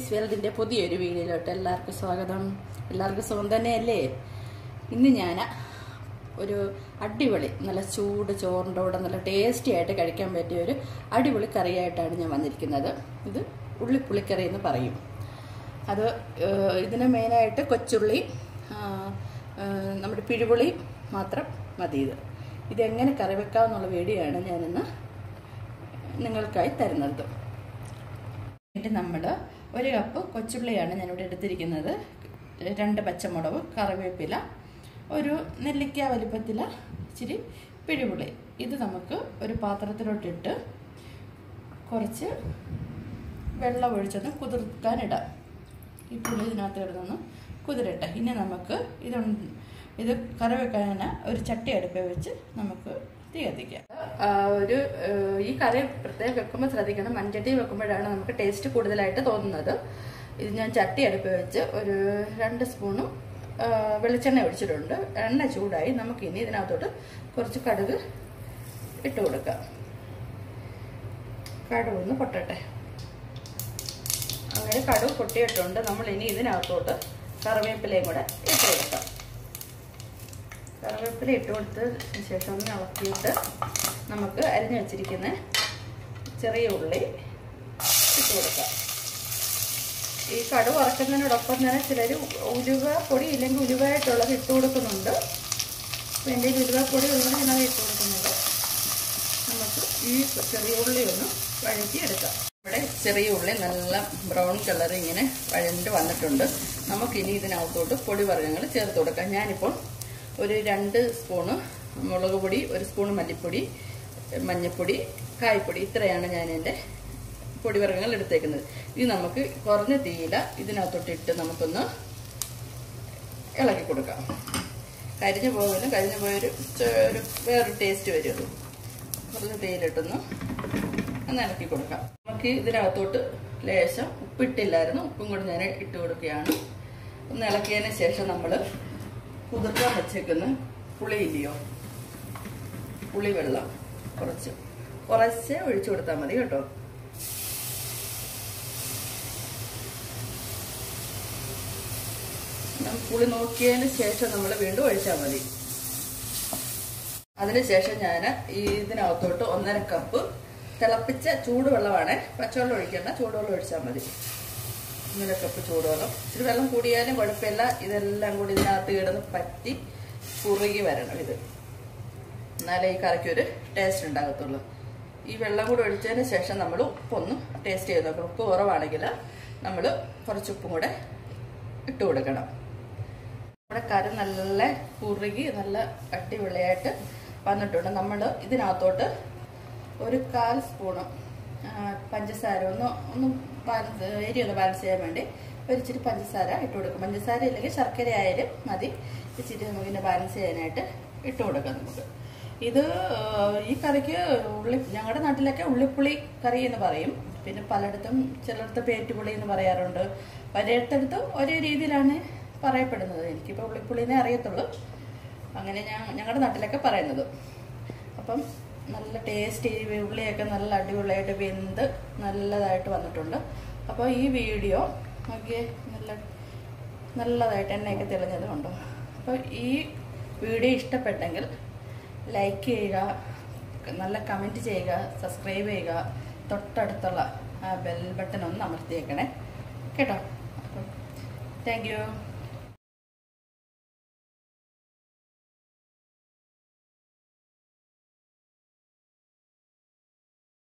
lilies വേൾഡിന്റെ പുതിയൊരു വീഡിയോയിലോട്ട് എല്ലാവർക്കും സ്വാഗതം എല്ലാവർക്കും സുഖം തന്നെയല്ലേ ഇന്ന് ഞാൻ ഒരു അടിപൊളി നല്ല ചൂട് ചോറിൻ്റെ കൂടെ നല്ല ടേസ്റ്റി ആയിട്ട് കഴിക്കാൻ പറ്റിയ ഒരു അടിപൊളി കറിയായിട്ടാണ് ഞാൻ വന്നിരിക്കുന്നത് ഇത് ഉള്ളിപ്പുളിക്കറി എന്ന് പറയും അത് ഏഹ്, ഇതിന് മെയിനായിട്ട് കൊച്ചുള്ളി ആ, ഏഹ്, നമ്മുടെ പിഴുപുളി മാത്രം മതി ഇത് ഇതെങ്ങനെ കറി വെക്കാമെന്നുള്ള വീഡിയോ ആണ് ഞാനിന്ന് നിങ്ങൾക്കായി തരുന്നത് എന്നിട്ട് നമ്മൾ ഒരു കപ്പ് കൊച്ചുള്ളിയാണ് ഞാനിവിടെ എടുത്തിരിക്കുന്നത് രണ്ട് പച്ചമുളക് കറിവേപ്പില ഒരു നെല്ലിക്ക വലിപ്പത്തില ഇച്ചിരി പിഴിപുളി ഇത് നമുക്ക് ഒരു പാത്രത്തിലോട്ടിട്ട് കുറച്ച് വെള്ളം ഒഴിച്ചൊന്ന് കുതിർക്കാനിടാം ഈ പുളി ഇതിനകത്ത് കിടന്നൊന്ന് കുതിരട്ടെ ഇനി നമുക്ക് ഇതുണ്ട് ഇത് കറി വെക്കാൻ ഒരു ചട്ടി അടുപ്പേ വെച്ച് നമുക്ക് തീ കത്തിക്കാം ആ, ഒരു ആ, ഈ കറി പ്രത്യേകം വെക്കുമ്പോൾ ശ്രദ്ധിക്കണം മൺചട്ടി വെക്കുമ്പോഴാണ് നമുക്ക് ടേസ്റ്റ് കൂടുതലായിട്ട് തോന്നുന്നത് ഇത് ഞാൻ ചട്ടി അടുപ്പ് വെച്ച് ഒരു രണ്ട് സ്പൂണും ആ, വെളിച്ചെണ്ണ ഒഴിച്ചിട്ടുണ്ട് എണ്ണ ചൂടായി നമുക്ക് ഇനി ഇതിനകത്തോട്ട് കുറച്ച് കടുക് ഇട്ട് കൊടുക്കാം കടുക് ഒന്ന് പൊട്ടട്ടെ അങ്ങനെ കടുക് പൊട്ടിയിട്ടുണ്ട് നമ്മൾ ഇനി ഇതിനകത്തോട്ട് കറിവേപ്പിലയും കൂടെ ഇട്ട് കൊടുക്കാം കറിവേപ്പില ഇട്ട് കൊടുത്തതിന് ശേഷം ഒന്ന് ഇളക്കിയിട്ട് നമുക്ക് അരിഞ്ഞു വെച്ചിരിക്കുന്ന ചെറിയ ഉള്ളി ഇട്ട് കൊടുക്കാം ഈ കടുക് വറക്കുന്നതിനോടൊപ്പം തന്നെ ചിലർ ഉലുവ പൊടി ഇല്ലെങ്കിൽ ഉലുവായിട്ടുള്ളത് ഇട്ട് കൊടുക്കുന്നുണ്ട് അപ്പോൾ എൻ്റെ ഉലുവ പൊടി ഉള്ളത് ഞാൻ ഇട്ട് കൊടുക്കുന്നുണ്ട് നമുക്ക് ഈ ചെറിയ ഉള്ളി ഒന്ന് വഴറ്റി എടുക്കാം ഇവിടെ ചെറിയ ഉള്ളി നല്ല ബ്രൗൺ കളർ ഇങ്ങനെ വഴണ്ട് വന്നിട്ടുണ്ട് നമുക്കിനി ഇതിനകത്തോട്ട് പൊടി വർഗ്ഗങ്ങൾ ചേർത്ത് കൊടുക്കാം ഞാനിപ്പോൾ ഒരു രണ്ട് സ്പൂണ് മുളക് പൊടി ഒരു സ്പൂൺ മല്ലിപ്പൊടി മഞ്ഞൾപ്പൊടി കായ്പ്പൊടി ഇത്രയാണ് ഞാൻ എൻ്റെ പൊടിവർഗ്ഗങ്ങൾ എടുത്തേക്കുന്നത് ഇത് നമുക്ക് കുറഞ്ഞ തീയില ഇതിനകത്തോട്ട് ഇട്ട് നമുക്കൊന്ന് ഇളക്കി കൊടുക്കാം കരിഞ്ഞു പോകലും കരിഞ്ഞു പോയൊരു ചെ- ഒരു വേറൊരു ടേസ്റ്റ് വരും അത് കുറച്ച് തേയിലിട്ടൊന്ന് ഒന്ന് ഇളക്കി കൊടുക്കാം നമുക്ക് ഇതിനകത്തോട്ട് ലേശം ഉപ്പിട്ടില്ലായിരുന്നു ഉപ്പും കൂടി ഞാൻ ഇട്ട് കൊടുക്കുകയാണ് ഒന്ന് ഇളക്കിയതിന് ശേഷം നമ്മൾ കുതിർക്കാൻ വെച്ചേക്കുന്ന പുളിയില്ലയോ പുളി വെള്ളം കുറച്ച് കുറച്ച് ഒഴിച്ചു കൊടുത്താൽ മതി കേട്ടോ ഞാൻ പുളി നോക്കിയതിന് ശേഷം നമ്മൾ വീണ്ടും ഒഴിച്ചാൽ മതി അതിനുശേഷം ഞാൻ ഈ ഇതിനകത്തോട്ട് ഒന്നര കപ്പ് തിളപ്പിച്ച ചൂടുവെള്ളമാണ് പച്ചവെള്ളം ഒഴിക്കേണ്ട ചൂടുവെള്ളം ഒഴിച്ചാൽ മതി ഒന്നര കപ്പ് ചൂടുവെള്ളം ഇച്ചിരി വെള്ളം കൂടിയാലും കുഴപ്പമില്ല ഇതെല്ലാം കൂടി ഇതിനകത്ത് കിടന്ന് പറ്റി കുറുകി വരണം ഇത് എന്നാലേ ഈ കറിക്ക് ഒരു ടേസ്റ്റ് ഉണ്ടാകത്തുള്ളൂ ഈ വെള്ളം കൂടി ഒഴിച്ചതിന് ശേഷം നമ്മൾ ഉപ്പൊന്ന് ടേസ്റ്റ് ചെയ്ത് നോക്കണം ഉപ്പ് കുറവാണെങ്കിൽ നമ്മൾ കുറച്ച് ഉപ്പും കൂടെ ഇട്ട് കൊടുക്കണം നമ്മുടെ കറി നല്ല കുറുകി നല്ല അടിപൊളിയായിട്ട് വന്നിട്ടുണ്ട് നമ്മൾ ഇതിനകത്തോട്ട് ഒരു കാൽ സ്പൂണ് ആ, പഞ്ചസാര ഒന്ന് ഒന്ന് ബാലൻസ് എരി ഒന്ന് ബാലൻസ് ചെയ്യാൻ വേണ്ടി ഒരു ഇച്ചിരി പഞ്ചസാര ഇട്ട് കൊടുക്കും പഞ്ചസാര ഇല്ലെങ്കിൽ ശർക്കര ആയാലും മതി ഇച്ചിരി നമുക്കിന്നെ ബാലൻസ് ചെയ്യാനായിട്ട് ഇട്ട് കൊടുക്കാം നമുക്ക് ഇത് ആ, ഈ കറിക്ക് ഉള്ളി ഞങ്ങളുടെ നാട്ടിലൊക്കെ ഉള്ളിപ്പുളി കറി എന്ന് പറയും പിന്നെ പലയിടത്തും ചിലയിടത്ത് പേറ്റുപുളി എന്ന് പറയാറുണ്ട് പലയിടത്തും ഒരേ രീതിയിലാണ് പറയപ്പെടുന്നത് എനിക്കിപ്പോൾ ഉള്ളിപ്പുളിനെ അറിയത്തുള്ളൂ അങ്ങനെ ഞാൻ ഞങ്ങളുടെ നാട്ടിലൊക്കെ പറയുന്നത് അപ്പം നല്ല ടേസ്റ്റ് ഈ ഉള്ളിയൊക്കെ നല്ല അടിപൊളിയായിട്ട് വെന്ത് നല്ലതായിട്ട് വന്നിട്ടുണ്ട് അപ്പോൾ ഈ വീഡിയോ നോക്കിയേ നല്ല നല്ലതായിട്ട് എണ്ണയൊക്കെ തെളിഞ്ഞത് കണ്ടോ അപ്പോൾ ഈ വീഡിയോ ഇഷ്ടപ്പെട്ടെങ്കിൽ ലൈക്ക് ചെയ്യുക നല്ല കമൻറ്റ് ചെയ്യുക സബ്സ്ക്രൈബ് ചെയ്യുക തൊട്ടടുത്തുള്ള ആ ബെൽ ബട്ടൺ ഒന്ന് അമർത്തിയേക്കണേ കേട്ടോ അപ്പം താങ്ക് യു